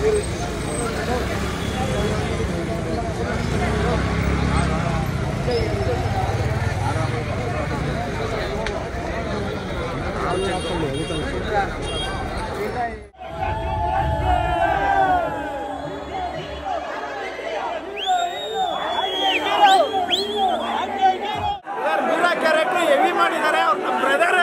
ನೂರ character heavy ಮಾಡಿದ್ದಾರೆ ಅವ್ರು ನಮ್ಮ ಬ್ರದರ್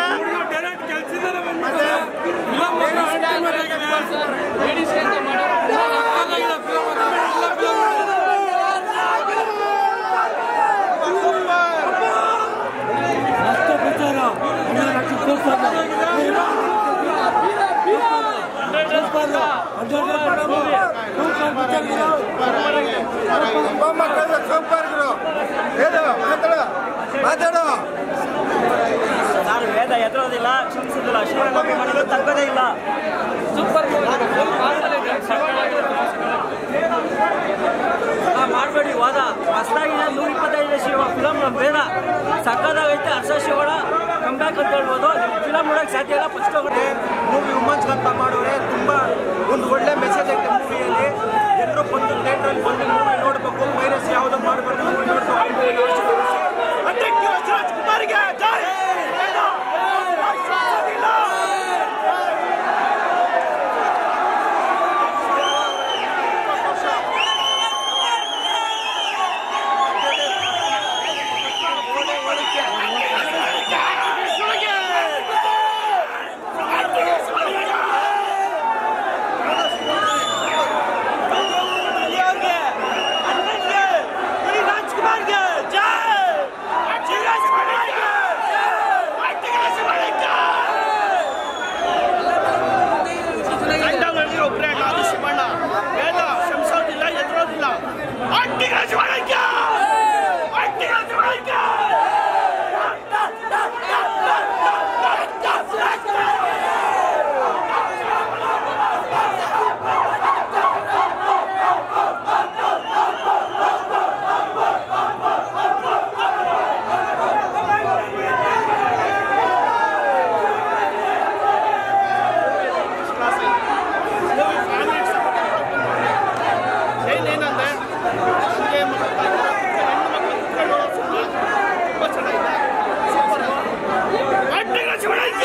ಸೂಪರ್ ಗುರು ಹೇಳು ಮಾತಾಡು ಮಾತಾಡು ನಾನು ವೇದ ಎದುರೋದಿಲ್ಲ ಕ್ಷಮಿಸೋದಿಲ್ಲ ಶಿವನ ಅಭಿಮಾನಿಗಳು ತಗ್ಗೋದೇ ಇಲ್ಲ ಸೂಪರ್ ಮಾಡಬೇಡಿ ವಾದ ಹೊಸದಾಗಿದೆ ನೂರ ಇಪ್ಪತ್ತೈದು ಶಿವ ಫಿಲಮ್ ವೇದ ಸಕ್ಕದಾಗೈತೆ ಹರ್ಷ ಶಿವಳ ಕಂಬ್ಯಾಕ್ ಅಂತ ಹೇಳ್ಬೋದು ಫಿಲಮ್ ನೋಡಕ್ ಸಾಧ್ಯ ಇಲ್ಲ ಫಸ್ಟ್ ಹೋಗುತ್ತೆ ಮೂವಿ ಉಮ್ಮಂಚ್ ಅಂತ ಮಾಡೋರೆ ತುಂಬಾ ಒಂದು ಒಳ್ಳೆ ಮೆಸೇಜ್ ಐತೆ ಮೂವಿಯಲ್ಲಿ ಎಲ್ಲರೂ ಬಂದು ಥಿಯೇಟ್ರಲ್ಲಿ ಬಂದು ಮೂವಿ ನೋಡಬೇಕು ವೈರಸ್ ಯಾವುದು ಮಾಡಬಾರ್ದು ಮೂವಿ ನೋಡಬೇಕು ಕುಮಾರ್ಗೆ ಜೈ ರಾಜ್ಕುಮಾರ್ಗೆ ಜೈ ತಂಡಗಳಲ್ಲಿ ಒಬ್ಬರೇ ಅದು ಶಿವಣ್ಣ ವೇದ ಶಂಸೋದಿಲ್ಲ ಎದುರೋದಿಲ್ಲ ಅಂಟಿಗ ಶಿವಣ್ಣಕ್ಕೆ ಅಂಟಿಗ ಶಿವಣ್ಣಕ್ಕೆ ಏನೇನಂದ್ರೆ ನಮಗೆ ಹೆಣ್ಣು ಮಕ್ಕಳು ಕುತ್ಕೊಂಡು ನೋಡೋ ಸಿನಿಮಾ ತುಂಬ ಚೆನ್ನಾಗಿದೆ ಸೂಪರ್ ಅಂಟಿಗ ಶಿವಣ್ಣಕ್ಕೆ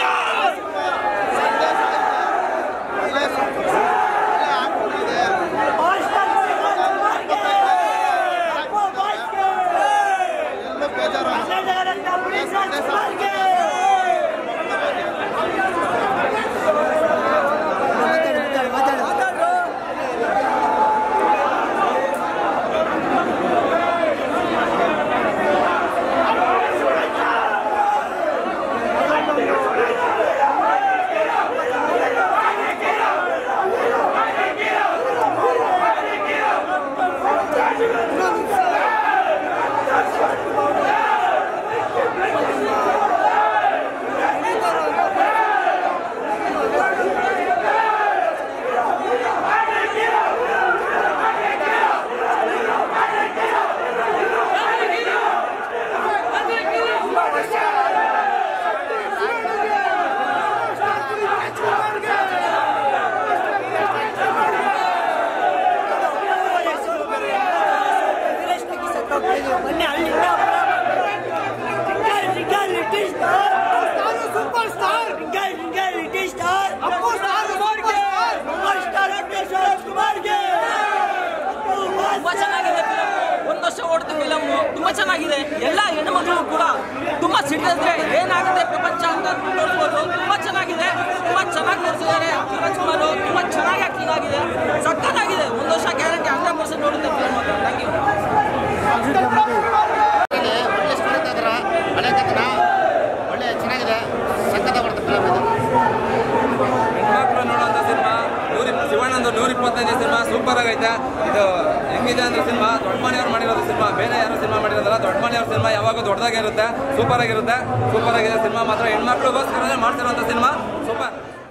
ಮೊನ್ನೆ ಅಲ್ಲಿಂದ super star reality star Appu star ಕುಮಾರ್ಗೆ ಸೂಪರ್ ಸ್ಟಾರ್ ವೆಂಕಟೇಶ್ವರ ಕುಮಾರ್ಗೆ ತುಂಬಾ ಚೆನ್ನಾಗಿದೆ ಫಿಲಮ್ ಒಂದು ವರ್ಷ ಓಡ್ತು ಫಿಲಮ್ ತುಂಬಾ ಚೆನ್ನಾಗಿದೆ ಎಲ್ಲ ಹೆಣ್ಮಕ್ಳು ಕೂಡ ತುಂಬಾ ಸಿಟ್ಟಿದ್ರೆ ಏನಾಗುತ್ತೆ ಪ್ರಪಂಚ ಅಂತ ನೋಡ್ಬೋದು ತುಂಬಾ ಚೆನ್ನಾಗಿದೆ ತುಂಬಾ ಚೆನ್ನಾಗಿ ನೋಡ್ತಿದ್ದಾರೆ ಶಿವರಾಜ್ಕುಮಾರ್ ತುಂಬಾ ಚೆನ್ನಾಗಿ ಆಕ್ಟಿಂಗ್ ಆಗಿದೆ ಸಕ್ಕತ್ತಾಗಿದೆ ಒಂದು ವರ್ಷ ಗ್ಯಾರಂಟಿ ಹಂಡ್ರೆಡ್ ಪರ್ಸೆಂಟ್ ನೋಡುತ್ತೆ ಫಿಲಮ್ ಥ್ಯಾಂಕ್ ಯು ಒಳ್ಳೆ ಸ್ಟೋರಿ ತೆಗೆದ್ರ ಹಳೆ ಕಥನ ಒಳ್ಳೆ ಚೆನ್ನಾಗಿದೆ ಸಖತ್ತ ಬರುತ್ತೆ ಫಿಲಮ್ ಇದು ಹೆಣ್ಮಕ್ಳು ನೋಡುವಂಥ ಸಿನಿಮಾ ನೂರ ಶಿವಣ್ಣಂದು ನೂರ ಇಪ್ಪತ್ತೈದು ಸಿನಿಮಾ ಸೂಪರ್ ಆಗೈತೆ ಇದು ಹೆಂಗಿದೆ ಅಂದ್ರೆ ಸಿನಿಮಾ ದೊಡ್ಡ ಮನೆಯವ್ರು ಮಾಡಿರೋದು ಸಿನಿಮಾ ಬೇರೆ ಯಾರು ಸಿನಿಮಾ ಮಾಡಿರೋದಲ್ಲ ದೊಡ್ಡ ಮನೆಯವ್ರ ಸಿನಿಮಾ ಯಾವಾಗ ದೊಡ್ಡದಾಗಿರುತ್ತೆ ಸೂಪರ್ ಆಗಿರುತ್ತೆ ಸೂಪರ್ ಆಗಿದೆ ಸಿನಿಮಾ ಮಾತ್ರ ಹೆಣ್ಮಕ್ಳಿಗೋಸ್ಕರನೇ ಮಾಡ್ತಿರೋಂಥ ಸಿನಿಮಾ ಸೂಪರ್